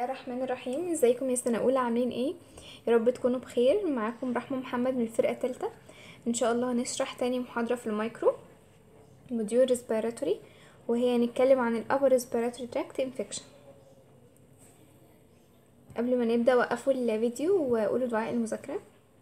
الله الرحمن الرحيم ازيكم يا سنة اولى عاملين ايه يا رب تكونوا بخير معاكم رحمة محمد من الفرقة التالتة ان شاء الله هنشرح تاني محاضرة في المايكرو موديول ريسبيراتوري وهي هنتكلم عن الابر ريسبيراتوري تراكت انفكشن قبل ما نبدأ وقفوا الفيديو وقولوا دعاء المذاكرة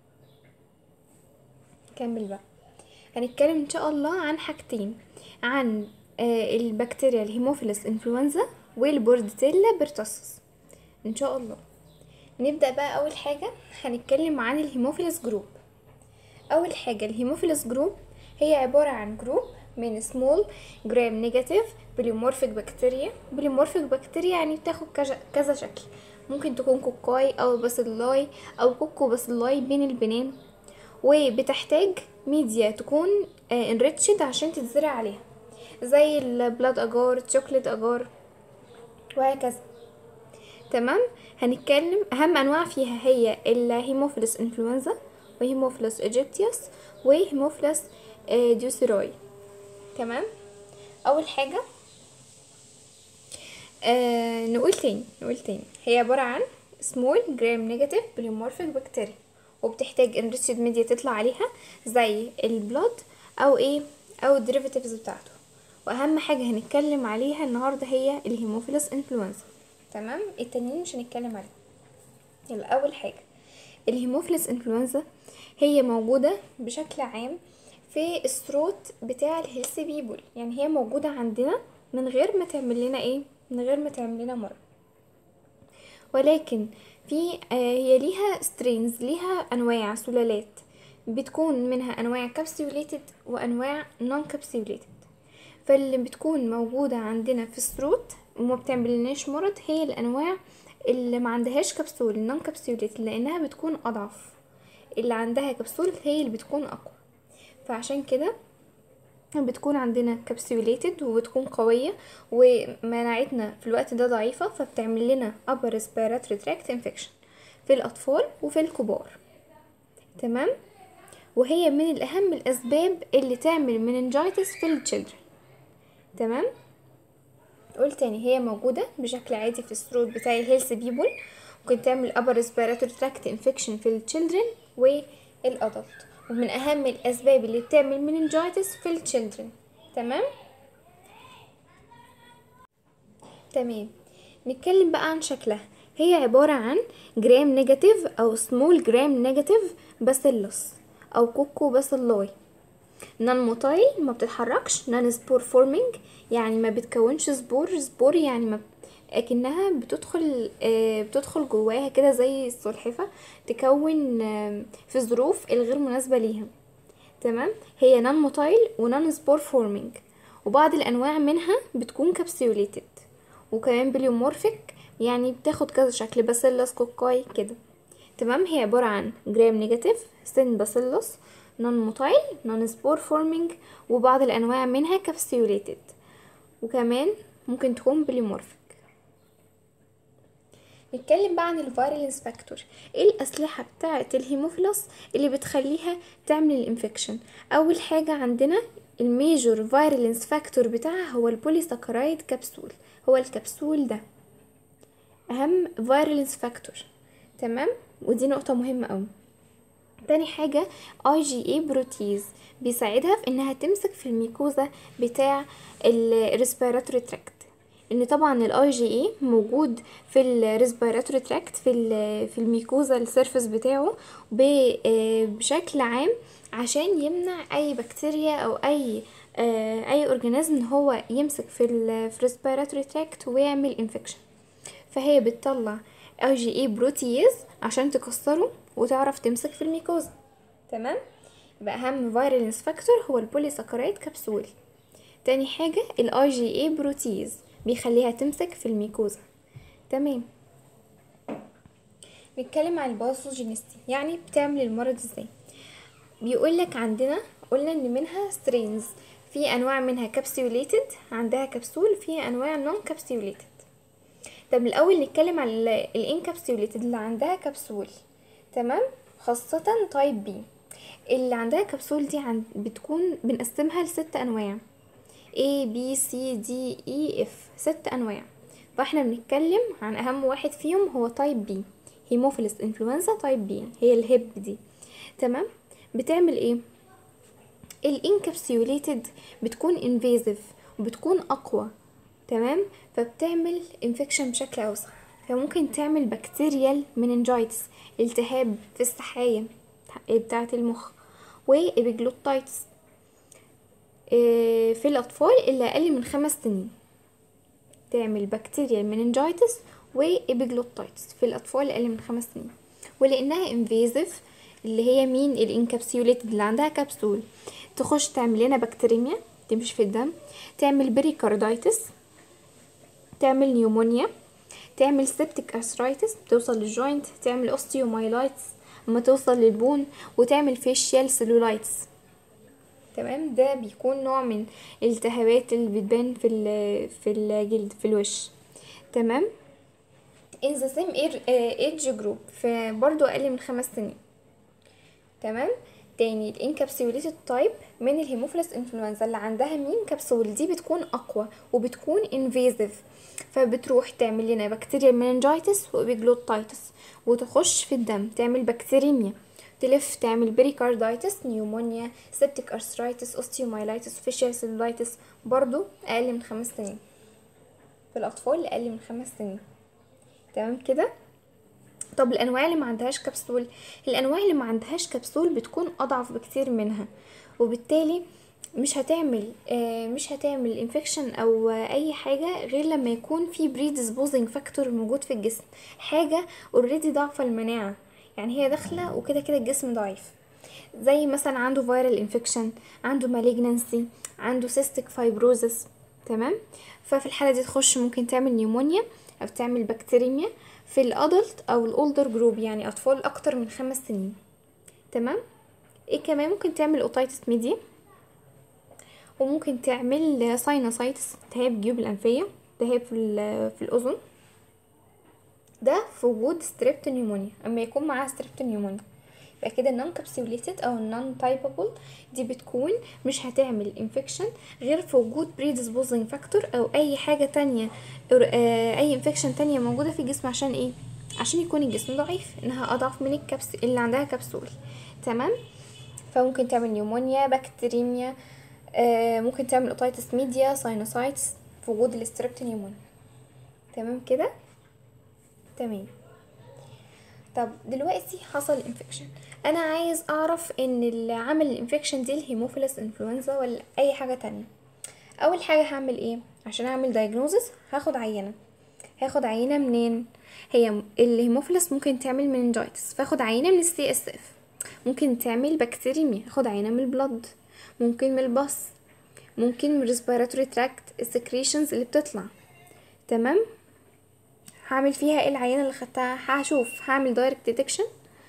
كمل بقى هنتكلم ان شاء الله عن حاجتين عن آه، البكتيريا الهيموفيلس انفلونزا والبورديتيلا بيرتوسس ان شاء الله نبدا بقى اول حاجه هنتكلم عن الهيموفيلس جروب اول حاجه الهيموفيلس جروب هي عباره عن جروب من سمول جرام نيجاتيف بليومورفيك بكتيريا بليومورفيك بكتيريا يعني بتاخد كذا- كذا شكل ممكن تكون كوكاي او باسيلاي او كوكو باسيلاي بين البنين وبتحتاج ميديا تكون انريتشد عشان تتزرع عليها زي البلاد اجار تشوكلت اجار وهكذا تمام هنتكلم اهم انواع فيها هي الهيموفيلس انفلونزا وهيموفيلس ايجيبتيوس وهيموفيلس آه، ديوسيروي تمام اول حاجه آه نقول تاني نقول تاني هي عباره عن سمول جرام نيجاتيف بليومورفيك بكتيريا وبتحتاج انريتشد ميديا تطلع عليها زي البلود او ايه او الديريفاتيفز بتاعته واهم حاجه هنتكلم عليها النهارده هي الهيموفيلس انفلونزا تمام التانيين مش هنتكلم عليهم يلا اول حاجه الهيموفيلس انفلونزا هي موجوده بشكل عام في الثروت بتاع الهيلثي بيبول يعني هي موجوده عندنا من غير ما تعمل لنا ايه من غير ما تعمل لنا مرض ولكن في آه، هي ليها سترينز ليها انواع سلالات بتكون منها انواع كابسيوليتد وانواع نون كابسيوليتد فاللي بتكون موجودة عندنا في الثروت وما بتعملناش مرض هي الانواع اللي ما عندهاش كبسول النون كابسيوليتد لانها بتكون اضعف اللي عندها كبسول هي اللي بتكون اقوى فعشان كده بتكون عندنا كابسيوليتد وبتكون قوية ومناعتنا في الوقت ده ضعيفة فبتعمل لنا upper respiratory tract infection في الأطفال وفي الكبار تمام وهي من الأهم الأسباب اللي تعمل meningitis في الchildren تمام قول تاني هي موجودة بشكل عادي في الثروت بتاع الهيلث بيبول ممكن تعمل upper respiratory tract infection في الchildren والأدلت ومن أهم الأسباب اللي بتعمل meningitis في الchildren تمام تمام نتكلم بقى عن شكلها هي عبارة عن جرام نيجاتيف أو سمول جرام نيجاتيف باسيلوس أو كوكو باسيلاي نون موتايل ما بتتحركش نون سبور فورمينج يعني ما بتكونش سبور سبور يعني ما اكنها بتدخل آه، بتدخل جواها كده زي السلحفة تكون آه، في الظروف الغير مناسبة ليها تمام هي نون موتايل ونون سبور فورمينج وبعض الانواع منها بتكون كابسيوليتد وكمان بليومورفيك يعني بتاخد كذا شكل باسيلس كوكاي كده تمام هي عبارة عن جرام نيجاتيف سن باسيلس نون موتايل نون سبور فورمينج وبعض الانواع منها كابسيوليتد وكمان ممكن تكون بليومورفيك نتكلم بقى عن الفيرالنس فاكتور ايه الاسلحه بتاعه الهيموفيلس اللي بتخليها تعمل الانفكشن اول حاجه عندنا الميجور فيرالنس فاكتور بتاعها هو البوليساكرايد كبسول هو الكبسول ده اهم فيرالنس فاكتور تمام ودي نقطه مهمه قوي تاني حاجة اي جي اي بروتيز بيساعدها في انها تمسك في الميكوزا بتاع الريسبيراتوري تراكت ان طبعا الاي جي اي موجود في الريسبيراتوري تراكت في ال- في الميكوزا السيرفس بتاعه ب- آه، بشكل عام عشان يمنع اي بكتيريا او اي آه، اي اورجانيزم ان هو يمسك في الريسبيراتوري تراكت ويعمل انفكشن فهي بتطلع اي جي اي بروتيز عشان تكسره وتعرف تمسك في الميكوزا تمام يبقى اهم فيرالنس فاكتور هو البوليساكرايد كبسول تاني حاجة الاي جي اي بروتيز بيخليها تمسك في الميكوزا تمام نتكلم عن الباثوجينيستي يعني بتعمل المرض ازاي بيقولك عندنا قلنا ان منها سترينز في انواع منها كابسيوليتد عندها كبسول في انواع نون كابسيوليتد طب الاول نتكلم عن الانكابسيوليتد اللي عندها كبسول تمام خاصة تايب بي اللي عندها كبسول دي عن بتكون بنقسمها لست انواع A B C D E F ست انواع فاحنا بنتكلم عن اهم واحد فيهم هو تايب بي هيموفيلس انفلونزا تايب بي هي الهب دي تمام بتعمل ايه الانكابسيوليتد بتكون انفيزيف وبتكون اقوى تمام فبتعمل انفكشن بشكل اوسع فممكن تعمل بكتيريال مننجايتس التهاب في السحايا بتاعة المخ وإبيجلوتايتس في الأطفال اللي أقل من خمس سنين تعمل بكتيريال مننجايتس وإبيجلوتايتس في الأطفال اللي أقل من خمس سنين ولأنها انفيزيف اللي هي مين الانكابسيوليتد اللي عندها كبسول تخش تعمل لنا بكتيريميا تمشي في الدم تعمل بريكاردايتس تعمل نيومونيا تعمل سيبتيك ارثرايتس توصل للجوينت تعمل اوستيومايلايتس اما توصل للبون وتعمل فيشيال سيلولايتس تمام ده بيكون نوع من الالتهابات اللي بتبان في في الجلد في الوش تمام in the same age group في برضو اقل من خمس سنين تمام تاني الانكابسيوليتد تايب من الهيموفيلس انفلونزا اللي عندها مين كبسول دي بتكون اقوى وبتكون انفيزيف فبتروح تعمل لنا بكتيريا مننجايتس وبيجلوتايتس وتخش في الدم تعمل بكتيريميا تلف تعمل بريكاردايتس نيومونيا سيبتيك ارثرايتس اوستيومايلايتس فيشيال سيلولايتس برضو اقل من خمس سنين في الاطفال اللي اقل من خمس سنين تمام كده طب الانواع اللي ما عندهاش كبسول الانواع اللي ما عندهاش كبسول بتكون اضعف بكتير منها وبالتالي مش هتعمل آه مش هتعمل انفكشن او آه اي حاجه غير لما يكون في بريدisposing فاكتور موجود في الجسم حاجه اوريدي ضعفه المناعه يعني هي داخله وكده كده الجسم ضعيف زي مثلا عنده فيرال انفكشن عنده مالجنسي عنده سيستيك فايبروزس تمام ففي الحاله دي تخش ممكن تعمل نيومونيا او تعمل بكتيريميا في الادلت او الاولدر جروب يعني اطفال اكتر من خمس سنين تمام ايه كمان ممكن تعمل اوتايتس ميديا وممكن تعمل ساينوسايتس التهاب الجيوب الانفيه التهاب في, في الاذن ده في وجود ستريبت نيومونيا اما يكون معاها ستريبت نيومونيا يبقى كده النون كابسيوليتد او النون تايبابل دي بتكون مش هتعمل انفكشن غير في وجود بريدisposing فاكتور او اي حاجه تانية اي انفكشن تانية موجوده في الجسم عشان ايه عشان يكون الجسم ضعيف انها اضعف من الكبس اللي عندها كبسول تمام فممكن تعمل نيومونيا بكتيريميا آه ممكن تعمل اوتايتس ميديا ساينوسايتس في وجود الستريبت نيومونيا تمام كده تمام طب دلوقتي حصل انفكشن انا عايز اعرف ان اللي عمل الانفكشن دي الهيموفيلس انفلونزا ولا اي حاجه تانية اول حاجه هعمل ايه عشان اعمل دايجنوزس هاخد عينه هاخد عينه منين هي الهيموفيلس ممكن تعمل مننجايتس فاخد عينه من السي اس اف ممكن تعمل بكتيريميا اخد عينه من البلد ممكن من البص ممكن من respiratory tract السكريشنز اللي بتطلع تمام هعمل فيها ايه العينه اللي خدتها هشوف هعمل دايركت ديتكشن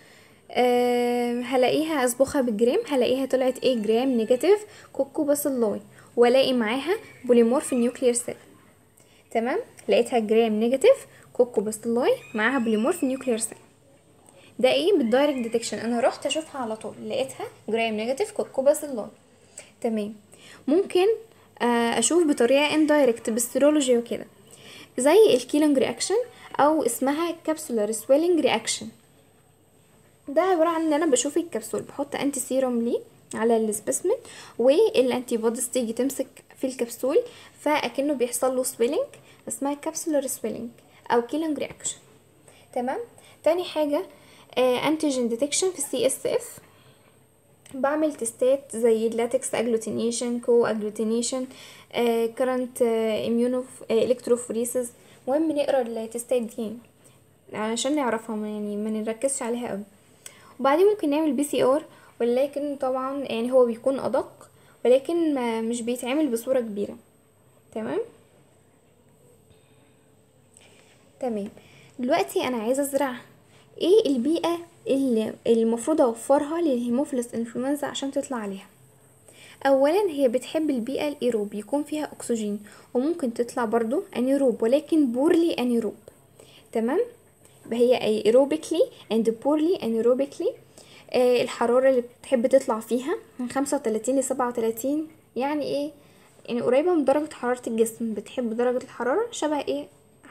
أه هلاقيها اصبغها بالجرام هلاقيها طلعت ايه جرام نيجاتيف كوكو باسيلاي والاقي معاها بوليمورف نيوكليير سيل تمام لقيتها جرام نيجاتيف كوكو باسيلاي معاها بوليمورف نيوكليير سيل ده ايه بالدايركت ديتكشن انا رحت اشوفها على طول لقيتها جرام نيجاتيف كوكو باسيلاي تمام ممكن آه اشوف بطريقه اندايركت بالسيرولوجي وكده زي الكيلونج رياكشن او اسمها كابسولار سويلنج رياكشن ده عباره عن ان انا بشوف الكبسول بحط انتي سيروم ليه على السبيسمن والانتي بوديز تيجي تمسك في الكبسول فاكنه بيحصل له سويلنج اسمها كابسولار سويلنج او كيلونج رياكشن تمام تاني حاجه انتيجين ديتكشن في السي اس اف بعمل تستات زي اللاتكس اجلوتينيشن كو اجلوتينيشن كرنت اميونو الكتروفوريسز مهم نقرا التستات دي علشان نعرفها يعني ما نركزش عليها قوي وبعدين ممكن نعمل بي سي ار ولكن طبعا يعني هو بيكون ادق ولكن ما مش بيتعمل بصوره كبيره تمام تمام دلوقتي انا عايزه ازرع ايه البيئه اللي المفروض اوفرها للهيموفيلس انفلونزا عشان تطلع عليها اولا هي بتحب البيئه الايروب يكون فيها اكسجين وممكن تطلع برضو انيروب ولكن بورلي انيروب تمام هي ايروبيكلي اند بورلي انيروبيكلي آه الحراره اللي بتحب تطلع فيها من خمسة وتلاتين لسبعة وتلاتين يعني ايه يعني قريبة من درجة حرارة الجسم بتحب درجة الحرارة شبه ايه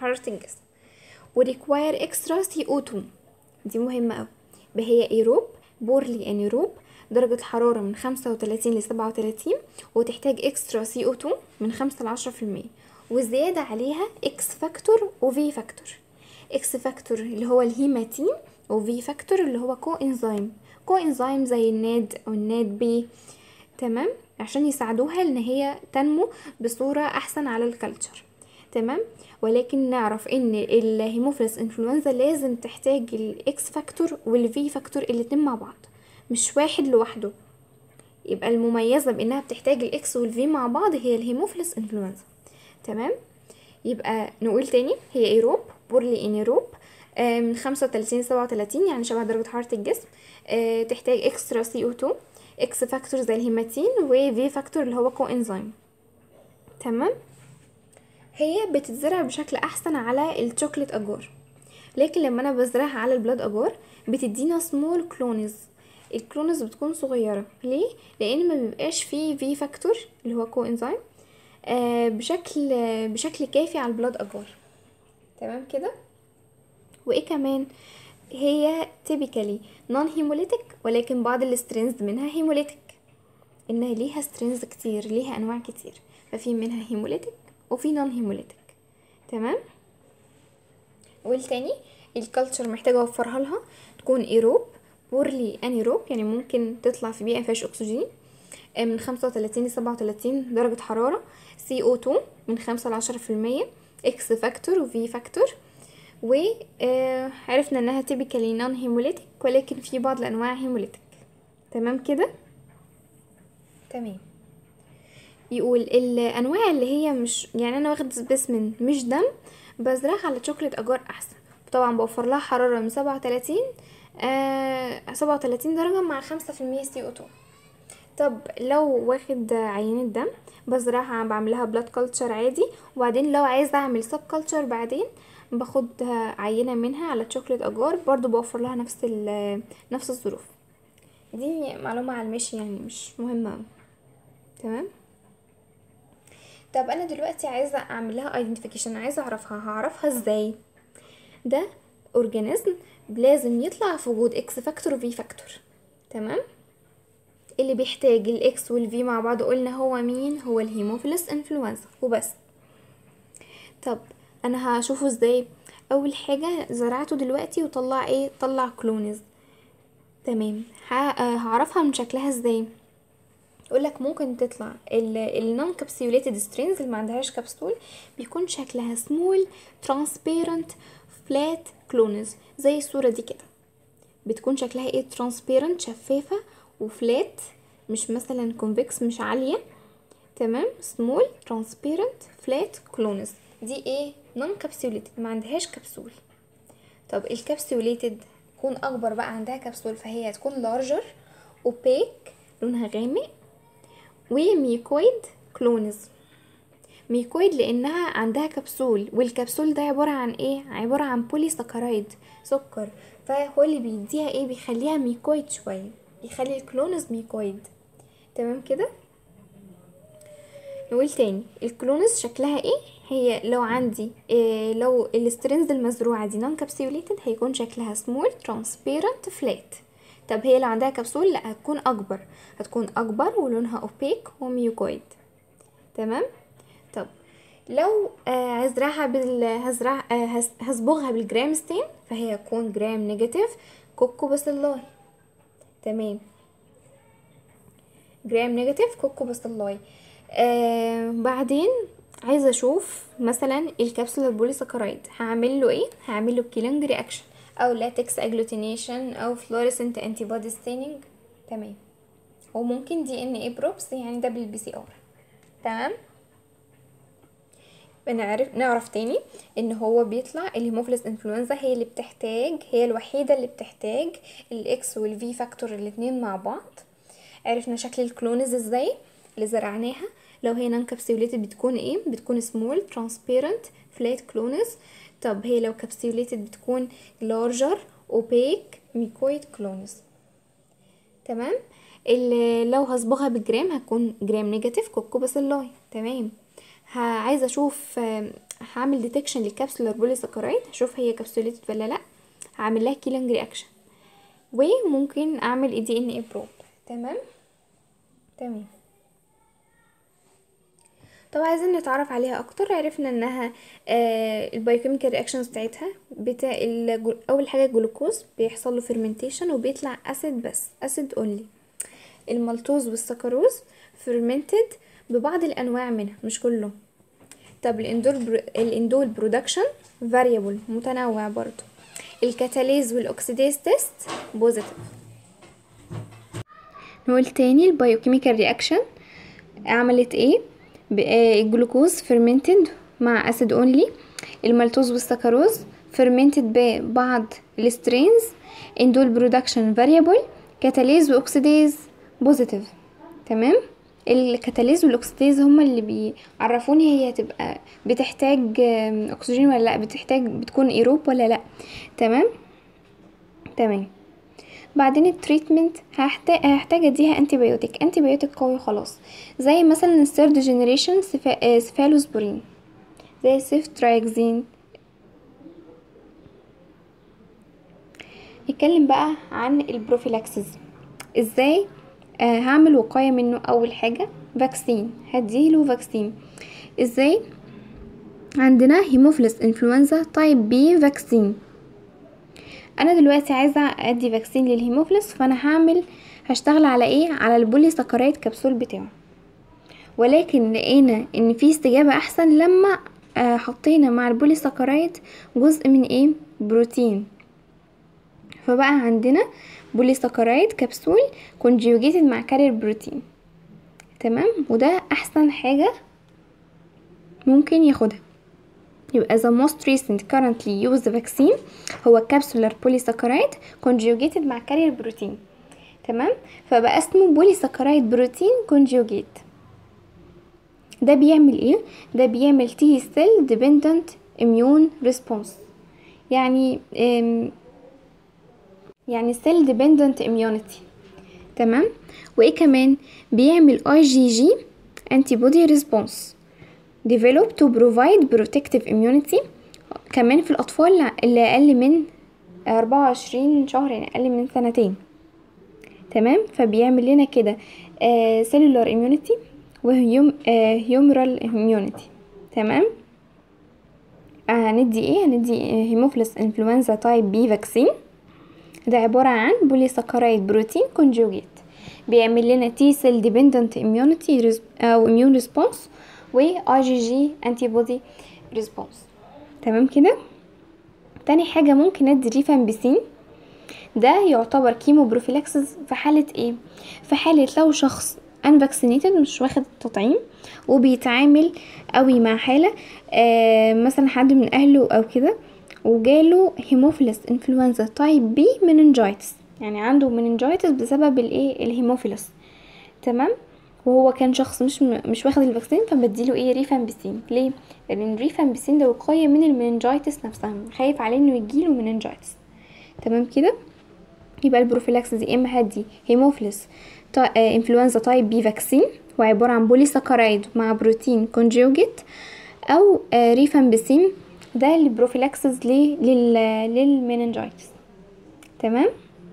حرارة الجسم وريكواير اكسترا سي او 2 دي مهمة اوي هي ايروب بورلي انيروب درجة الحرارة من خمسة وتلاتين لسبعة وتلاتين وتحتاج اكسترا سي او 2 من خمسة لعشرة في المية والزيادة عليها اكس فاكتور وفي فاكتور اكس فاكتور اللي هو الهيماتين وفي فاكتور اللي هو كو انزيم كو انزيم زي الناد او الناد بي تمام عشان يساعدوها ان هي تنمو بصورة احسن على الكلتشر تمام ولكن نعرف ان الهيموفيلس انفلونزا لازم تحتاج الاكس فاكتور والفي فاكتور الاتنين مع بعض مش واحد لوحده يبقى المميزة بانها بتحتاج الاكس والفي مع بعض هي الهيموفيلس انفلونزا تمام يبقى نقول تاني هي ايروب بورلي انيروب آه من خمسة وتلاتين لسبعة وتلاتين يعني شبه درجة حرارة الجسم آه تحتاج اكسترا سي او 2 اكس فاكتور زي الهيماتين وفي فاكتور اللي هو كو انزيم تمام هي بتتزرع بشكل احسن على الشوكليت اجار لكن لما انا بزرعها على البلاد اجار بتدينا سمول كلونز الكلونز بتكون صغيرة ليه؟ لان ما بيبقاش فيه في فاكتور اللي هو كو انزيم آه بشكل بشكل كافي على البلاد اجار تمام كده وايه كمان هي تيبيكالي نون هيموليتيك ولكن بعض السترينز منها هيموليتيك انها ليها سترينز كتير ليها انواع كتير ففي منها هيموليتيك وفي نون هيموليتيك تمام والتاني الكالتشر محتاجة اوفرها لها تكون ايروب بورلي انيروب يعني ممكن تطلع في بيئة مفيهاش اكسجين من خمسة وتلاتين لسبعة وتلاتين درجة حرارة سي او 2 من خمسة لعشرة في المية اكس فاكتور وفي فاكتور وعرفنا انها تيبيكالي نون هيموليتيك ولكن في بعض الانواع هيموليتيك تمام كده تمام يقول الانواع اللي هي مش يعني انا واخد سبيسمن مش دم بزرعها على شوكليت اجار احسن طبعا بوفر لها حراره من سبعة وتلاتين سبعة وتلاتين درجه مع خمسة في المية سي او 2 طب لو واخد عينة دم بزرعها بعملها بلاد كلتشر عادي وبعدين لو عايزه اعمل سب كلتشر بعدين باخد عينة منها على شوكليت اجار برضو بوفر لها نفس نفس الظروف دي معلومة على المشي يعني مش مهمة تمام طب انا دلوقتي عايزة اعمل لها ايدنتيفيكيشن عايزة اعرفها هعرفها ازاي ده اورجانيزم لازم يطلع في وجود اكس فاكتور وفي فاكتور تمام اللي بيحتاج الاكس والفي مع بعض قلنا هو مين هو الهيموفيلس انفلونزا وبس طب انا هشوفه ازاي اول حاجه زرعته دلوقتي وطلع ايه طلع كلونز تمام هعرفها من شكلها ازاي يقولك ممكن تطلع النون كابسيوليتد سترينز اللي ما عندهاش كبسول بيكون شكلها سمول ترانسبيرنت فلات كلونز زي الصوره دي كده بتكون شكلها ايه ترانسبيرنت شفافه وفلات مش مثلا كونفكس مش عاليه تمام سمول ترانسبيرنت فلات كلونز دي ايه نون كابسوليتد ما عندهاش كبسول طب الكبسوليتد تكون اكبر بقى عندها كبسول فهي هتكون لارجر اوبيك لونها غامق وميكويد كلونز ميكويد لانها عندها كبسول والكبسول ده عبارة عن ايه عبارة عن بولي سكرايد سكر فهو اللي بيديها ايه بيخليها ميكويد شوية يخلي الكلونز ميكويد تمام كده نقول تاني الكلونز شكلها ايه هي لو عندي إيه لو السترينز المزروعة دي نون كابسيوليتد هيكون شكلها سمول ترانسبيرنت فلات طب هي لو عندها كبسول لا هتكون اكبر هتكون اكبر ولونها اوبيك وميوكويد تمام طب لو آه هزرعها بال هزرع آه هز... هصبغها بالجرام ستين فهي هتكون جرام نيجاتيف كوكو باسيلاي تمام جرام نيجاتيف كوكو باسيلاي آه بعدين عايزه اشوف مثلا الكبسوله البوليساكرايد هعمل له ايه هعمل له كيلينج رياكشن او لاتكس اجلوتينيشن او فلوريسنت انتي بودي ستيننج تمام وممكن دي ان ايه بروبس يعني ده بالبي سي ار تمام بنعرف نعرف تاني ان هو بيطلع الهيموفيلس انفلونزا هي اللي بتحتاج هي الوحيده اللي بتحتاج الاكس والفي فاكتور الاتنين مع بعض عرفنا شكل الكلونز ازاي اللي زرعناها لو هي نون كابسيوليتد بتكون ايه بتكون سمول ترانسبيرنت فلات كلونز طب هي لو كابسيوليتد بتكون لارجر اوبيك ميكويد كلونز تمام اللي لو هصبغها بالجرام هتكون جرام نيجاتيف كوكو باسيلاي تمام عايزه اشوف هعمل ديتكشن للكابسولار بوليساكرايد هشوف هي كابسوليتد ولا لا هعمل لها كيلينج رياكشن وممكن اعمل اي دي ان اي بروب تمام تمام طب عايزين نتعرف عليها اكتر عرفنا انها آه البايوكيميكال رياكشنز بتاعتها بتاع الجل... اول حاجه الجلوكوز بيحصل له فيرمنتيشن وبيطلع اسيد بس اسيد اونلي المالتوز والسكروز فيرمنتد ببعض الانواع منها مش كله طب الاندول برو... الاندول برودكشن فاريبل متنوع برضو الكاتاليز والاكسيديز تيست بوزيتيف نقول تاني البايوكيميكال رياكشن عملت ايه الجلوكوز فيرمنتد مع اسيد اونلي المالتوز والسكروز فيرمنتد ببعض السترينز اندول برودكشن فاريبل كاتاليز واكسيديز بوزيتيف تمام الكاتاليز والاكسيديز هما اللي بيعرفوني هي هتبقى بتحتاج اكسجين ولا لا بتحتاج بتكون ايروب ولا لا تمام تمام بعدين التريتمنت هحتاج هحتاج اديها انتي بايوتيك انتي بايوتيك قوي خلاص زي مثلا الثيرد جنريشن سفالوسبورين زي سيفترايكزين نتكلم بقى عن البروفيلاكسس ازاي آه هعمل وقاية منه اول حاجة فاكسين هديله فاكسين ازاي عندنا هيموفيلس انفلونزا تايب بي فاكسين انا دلوقتي عايزه ادي فاكسين للهيموفيلس فانا هعمل هشتغل على ايه على البولي سكرايد كبسول بتاعه ولكن لقينا ان في استجابه احسن لما آه حطينا مع البولي سكرايد جزء من ايه بروتين فبقى عندنا بولي سكرايد كبسول كونجيوجيتد مع كارير بروتين تمام وده احسن حاجه ممكن ياخدها يبقى the most recent currently used vaccine هو capsular polysaccharide conjugated مع carrier protein تمام فبقى اسمه polysaccharide protein conjugate ده بيعمل ايه ده بيعمل T cell dependent immune response يعني يعني cell dependent immunity تمام وايه كمان بيعمل IgG antibody response develop to provide protective immunity كمان في الأطفال اللي أقل من أربعة وعشرين شهر يعني أقل من سنتين تمام فبيعمل لنا كده آه cellular immunity وهيوم آه humoral immunity تمام آه هندي ايه هندي هيموفيلس انفلونزا تايب بي فاكسين ده عبارة عن بوليساكرايد بروتين كونجوجيت بيعمل لنا تي سيل ديبندنت immunity او immune response و IgG antibody response تمام كده تاني حاجة ممكن ادي ريفامبيسين ده يعتبر كيمو بروفيلاكسس في حالة ايه في حالة لو شخص unvaccinated مش واخد التطعيم وبيتعامل قوي مع حالة آه مثلا حد من اهله او كده وجاله هيموفيلس انفلونزا تايب بي مننجايتس يعني عنده مننجايتس بسبب الايه الهيموفيلس تمام وهو كان شخص مش م... مش واخد الفاكسين فبديله ايه ريفامبيسين ليه لان الريفامبيسين ده وقايه من المننجايتس نفسها خايف عليه انه يجيله مننجايتس تمام كده يبقى البروفيلاكسس يا اما هدي هيموفيلس تا... آه انفلونزا تايب بي فاكسين وعباره عن بوليساكرايد مع بروتين كونجوجيت او آه ريفامبيسين ده البروفيلاكسس ليه لل... للمننجايتس تمام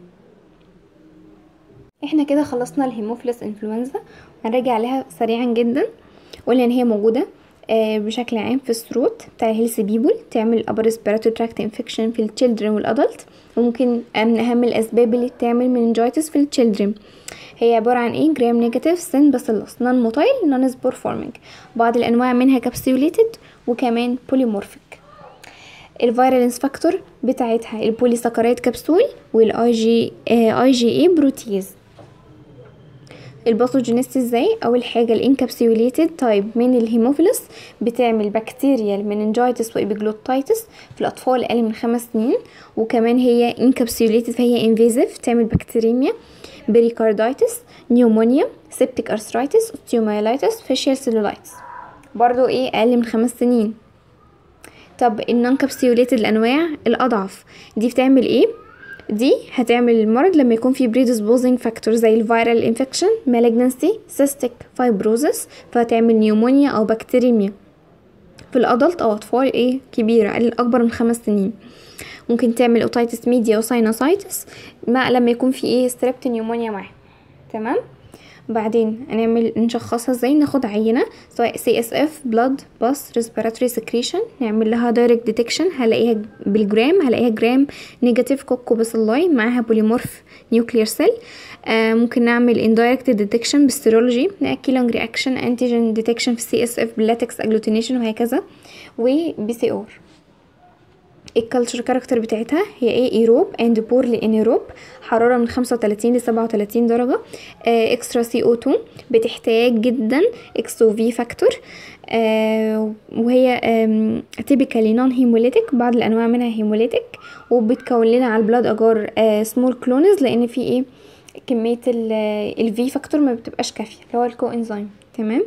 احنا كده خلصنا الهيموفيلس انفلونزا هنراجع عليها سريعا جدا قلنا ان هي موجوده آه بشكل عام في الثروت بتاع هيلث بيبول تعمل upper respiratory tract infection في التشيلدرن والادلت وممكن من اهم الاسباب اللي بتعمل مننجايتس في التشيلدرن هي عبارة عن ايه جرام نيجاتيف سين باسيلوس نون موتايل نون سبور فورمينج بعض الانواع منها كابسيوليتد وكمان بوليمورفيك الفيرالنس فاكتور بتاعتها البوليساكرايد كبسول والاي جي اي جي اي بروتيز الباثوجينيست ازاي اول حاجه الانكابسيوليتد تايب من الهيموفيلس بتعمل بكتيريال مننجايتس وابيجلوتايتس في الاطفال اقل من خمس سنين وكمان هي انكابسيوليتد فهي انفيزيف تعمل بكتيريميا بريكاردايتس نيومونيا سيبتيك ارثرايتس اوستيومايلايتس فيشيال سيلولايتس برضو ايه اقل من خمس سنين طب النون كابسيوليتد الانواع الاضعف دي بتعمل ايه دي هتعمل المرض لما يكون في predisposing factor زي الفيرال انفكشن malignancy cystic fibrosis فهتعمل نيومونيا او بكتيريميا في الادلت او اطفال ايه كبيره الاكبر من خمس سنين ممكن تعمل اوتيتس ميديا وساينوسايتس ما لما يكون في ايه ستريبت نيومونيا معاها تمام بعدين هنعمل نشخصها ازاي ناخد عينة سواء سي اس اف بلاد باس ريسبيراتوري سكريشن نعمل لها دايركت ديتكشن هلاقيها بالجرام هلاقيها جرام نيجاتيف كوكو باسيلاي معاها بوليمورف نيوكلير سيل آه ممكن نعمل اندايركت ديتكشن بالسيرولوجي كيلونج رياكشن انتيجين ديتكشن في السي اس اف باللاتكس اجلوتينيشن وهكذا وبي سي اور الكالتشر كاركتر بتاعتها هي ايه ايروب اند بورلي انيروب حراره من 35 ل 37 درجه آه اكسترا سي او 2 بتحتاج جدا اكس او في فاكتور آه وهي تيبيكالي نون هيموليتيك بعض الانواع منها هيموليتيك وبتكون لنا على البلاد اجار آه سمول كلونز لان في ايه كميه الفي فاكتور ما بتبقاش كافيه اللي هو الكو انزيم تمام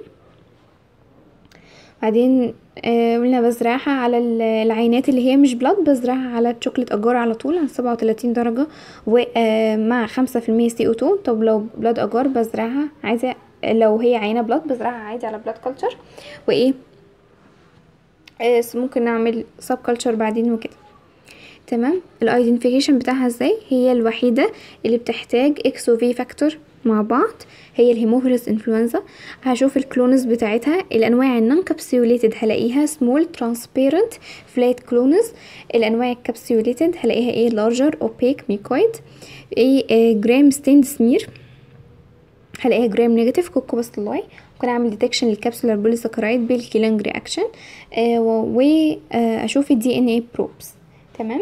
بعدين آه قلنا بزرعها على العينات اللي هي مش بلاد بزرعها على الشوكليت اجار على طول على سبعة وتلاتين درجة ومع خمسة في المية سي او تو طب لو بلاد اجار بزرعها عايزة لو هي عينة بلاد بزرعها عادي على بلاد كلتشر وايه آه ممكن نعمل سب كلتشر بعدين وكده تمام الايدنتيفيكيشن بتاعها ازاي هي الوحيدة اللي بتحتاج اكس و في فاكتور مع بعض هي الهيموفيلس انفلونزا هشوف الكلونز بتاعتها الانواع النون كابسيوليتد هلاقيها سمول ترانسبيرنت فلات كلونز الانواع الكابسيوليتد هلاقيها ايه لارجر اوبيك ميكويد ايه جرام ستيند سمير هلاقيها جرام نيجاتيف كوكو باستلاي ممكن اعمل ديتكشن للكابسولار بوليساكرايد بالكيلانج رياكشن آه واشوف الدي ان اي بروبس تمام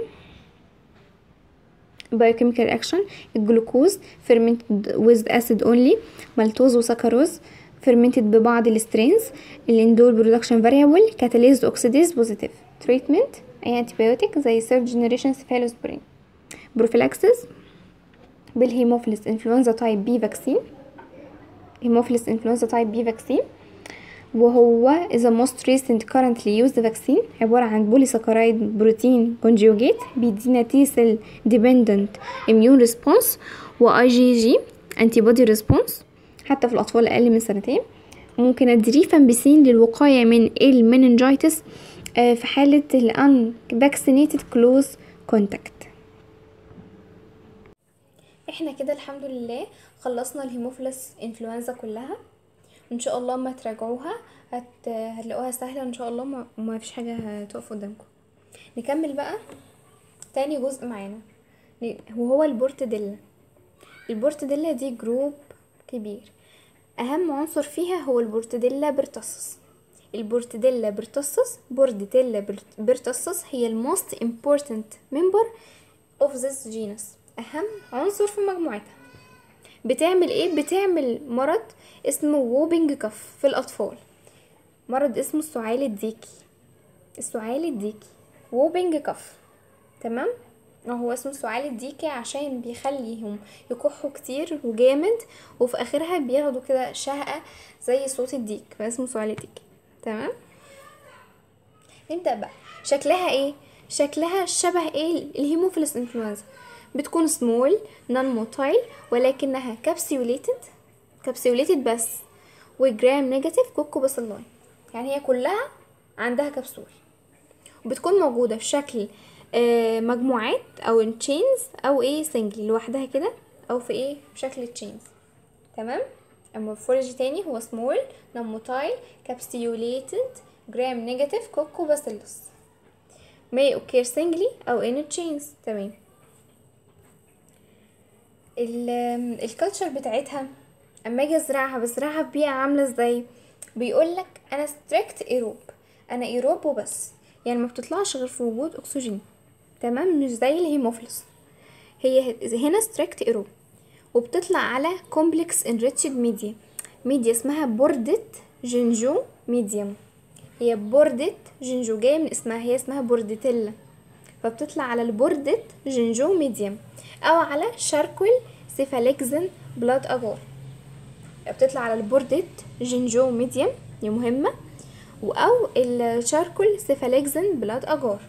biochemical reaction الجلوكوز fermented with acid only مالتوز وسكروز fermented ببعض السترينز الاندول برودكشن variable catalyzed oxidase positive treatment اي antibiotic زي third generation cephalosporin prophylaxis بالهيموفيلس انفلونزا تايب بي فاكسين هيموفيلس انفلونزا تايب بي فاكسين وهو is the most recent currently used vaccine عبارة عن بوليساكرايد بروتين كونجوجيت بيدينا تي سيل ديبندنت immune response و اي جي جي antibody response حتى في الأطفال أقل من سنتين ممكن ادي ريفامبيسين للوقاية من المننجايتس في حالة الان vaccinated close contact احنا كده الحمد لله خلصنا الهيموفيلس انفلونزا كلها ان شاء الله ما تراجعوها هت... هتلاقوها سهله ان شاء الله ما, ما فيش حاجه هتقف قدامكم نكمل بقى تاني جزء معانا وهو البورتديلا البورتديلا دي جروب كبير اهم عنصر فيها هو البورتديلا برتصص البورتديلا برتصص بورديتيلا برتصص هي الموست important member of this genus اهم عنصر في مجموعتها بتعمل ايه بتعمل مرض اسمه ووبنج كف في الاطفال مرض اسمه السعال الديكي السعال الديكي ووبنج كف تمام هو اسمه السعال الديكي عشان بيخليهم يكحوا كتير وجامد وفي اخرها بياخدوا كده شهقة زي صوت الديك فاسمه سعال الديكي تمام نبدأ بقى شكلها ايه شكلها شبه ايه الهيموفيلس انفلونزا بتكون سمول نون موتايل ولكنها كابسيوليتد كابسيوليتد بس وجرام نيجاتيف كوكو باسيلاي يعني هي كلها عندها كبسول وبتكون موجوده في شكل آه مجموعات او تشينز او ايه سنجل لوحدها كده او في ايه في شكل تشينز تمام المورفولوجي تاني هو سمول نون موتايل كابسيوليتد جرام نيجاتيف كوكو باسيلوس may occur singly او in chains تمام الكالتشر بتاعتها اما اجي ازرعها بزرعها ببيئة عاملة ازاي بيقولك انا ستريكت ايروب انا ايروب وبس يعني ما بتطلعش غير في وجود اكسجين تمام مش زي الهيموفيلس هي هنا ستريكت ايروب وبتطلع على كومبلكس انريتشد ميديا ميديا اسمها بوردة جنجو ميديوم هي بوردة جنجو جاية من اسمها هي اسمها بوردتيلا فبتطلع على البوردة جنجو ميديوم او على شاركول سيفاليكزن بلاد اجار بتطلع على البوردة جنجو ميديوم دي مهمة او الشاركول سيفاليكزن بلاد اجار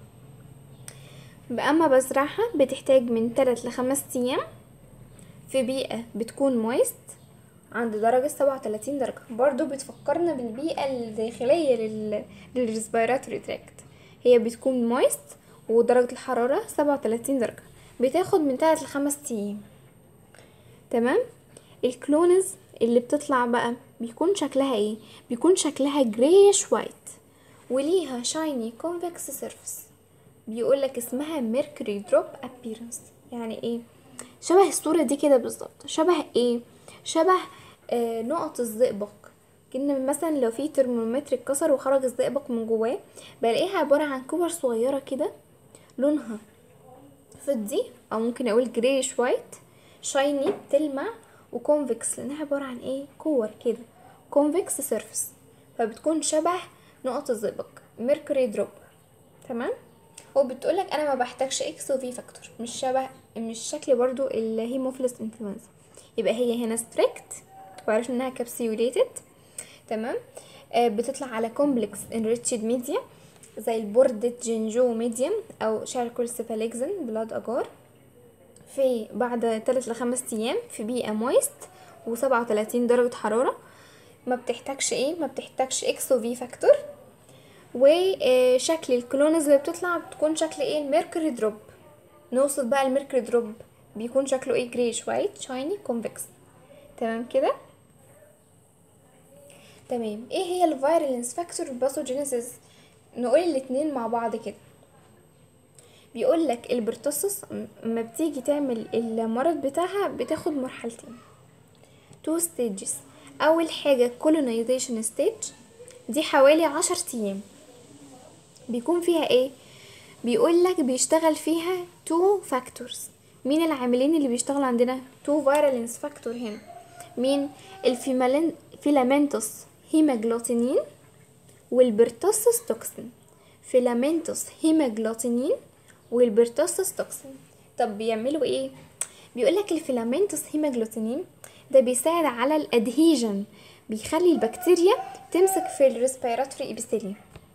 اما بزرعها بتحتاج من 3 لخمس ايام في بيئة بتكون مويست عند درجة سبعة وتلاتين درجة برضو بتفكرنا بالبيئة الداخلية لل... للريسبيراتوري تراكت هي بتكون مويست ودرجة الحرارة سبعة وتلاتين درجة بتاخد من تلات لخمس أيام تمام الكلونز اللي بتطلع بقى بيكون شكلها ايه بيكون شكلها جريش وايت وليها شايني كونفكس سيرفيس بيقولك اسمها ميركوري دروب ابيرنس يعني ايه شبه الصورة دي كده بالظبط شبه ايه شبه آه نقط الزئبق كأن مثلا لو في ترمومتر اتكسر وخرج الزئبق من جواه بلاقيها عبارة عن كور صغيرة كده لونها فضي او ممكن اقول جريش وايت شايني بتلمع وكونفكس لانها عبارة عن ايه كور كده كونفكس سيرفيس فبتكون شبه نقط الزئبق ميركوري دروب تمام وبتقولك انا ما بحتاجش اكس وفي فاكتور مش شبه مش شكل برضو الهيموفيلس انفلونزا يبقى هي هنا ستريكت وعرفنا انها كابسيوليتد تمام آه بتطلع على كومبلكس انريتشد ميديا زي البوردة جينجو ميديم او شاركول سيفاليكزن بلاد اجار في بعد تلات لخمس ايام في بيئة مويست وسبعة وتلاتين درجة حرارة ما بتحتاجش ايه ما بتحتاجش اكس وفي فاكتور وشكل الكلونز اللي بتطلع بتكون شكل ايه الميركوري دروب نوصف بقى الميركوري دروب بيكون شكله ايه جريش وايت شايني كونفكس تمام كده تمام ايه هي الفيرلنس فاكتور الباثوجينيسيس نقول الاتنين مع بعض كده بيقول لك البرتصص لما بتيجي تعمل المرض بتاعها بتاخد مرحلتين تو ستيجز اول حاجه colonization ستيج دي حوالي عشر ايام بيكون فيها ايه بيقول لك بيشتغل فيها تو فاكتورز مين العاملين اللي بيشتغلوا عندنا تو فيرالنس فاكتور هنا مين الفيلامنتوس هيماجلوتينين والبرتصص توكسين فيلامنتوس هيماجلوتينين والبرتصص توكسين طب بيعملوا ايه بيقولك الفيلامنتوس هيماجلوتينين ده بيساعد على الادهيجن بيخلي البكتيريا تمسك في الريسبيراتوري ابيثيليوم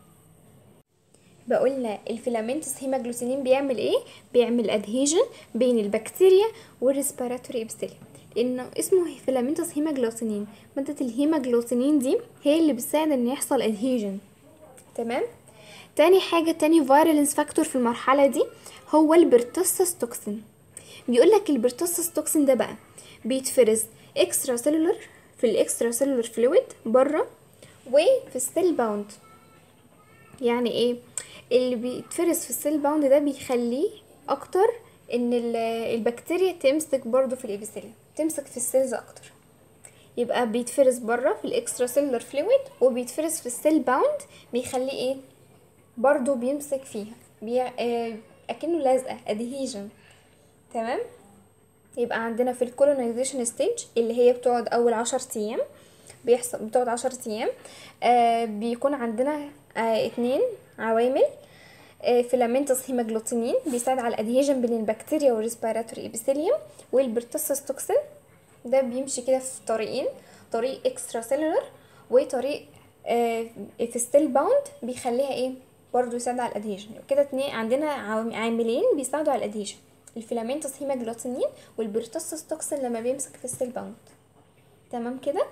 بقولنا الفيلامنتوس هيماجلوتينين بيعمل ايه بيعمل ادهيجن بين البكتيريا والريسبيراتوري ابيثيليوم لانه اسمه فيلامنتوس هيماجلوتينين ماده الهيماجلوتينين دي هي اللي بتساعد ان يحصل ادهيجن تمام تاني حاجه تاني فيرلنس فاكتور في المرحله دي هو البرتصص توكسين بيقول لك البرتصص توكسين ده بقى بيتفرز اكسترا سيلولر في الاكسترا سيلولر فلويد بره وفي السيل باوند يعني ايه اللي بيتفرز في السيل باوند ده بيخليه اكتر ان البكتيريا تمسك برضو في الابيثيليوم تمسك في السيلز اكتر يبقى بيتفرز بره في الاكسترا سيلولر فلويد وبيتفرز في السيل باوند بيخليه ايه برضو بيمسك فيها بي... آه... اكنه لازقه ادهيجن تمام يبقى عندنا في الكولونيزيشن ستيج اللي هي بتقعد اول عشر ايام بيحصل بتقعد عشر ايام آه بيكون عندنا آه اتنين عوامل آه فيلامنتس هيماجلوتينين بيساعد على الادهيجن بين البكتيريا والريسبيراتوري ابيثيليوم والبرتصص توكسين ده بيمشي كده في طريقين طريق اكسترا سيلولر وطريق آه في السيل باوند بيخليها ايه برضو يساعد على الادهيجن كده اتنين عندنا عاملين بيساعدوا على الادهيجن الفيلامنتوس هيماجلوتينين والبرتصص توكسين لما بيمسك في السيل باوند تمام كده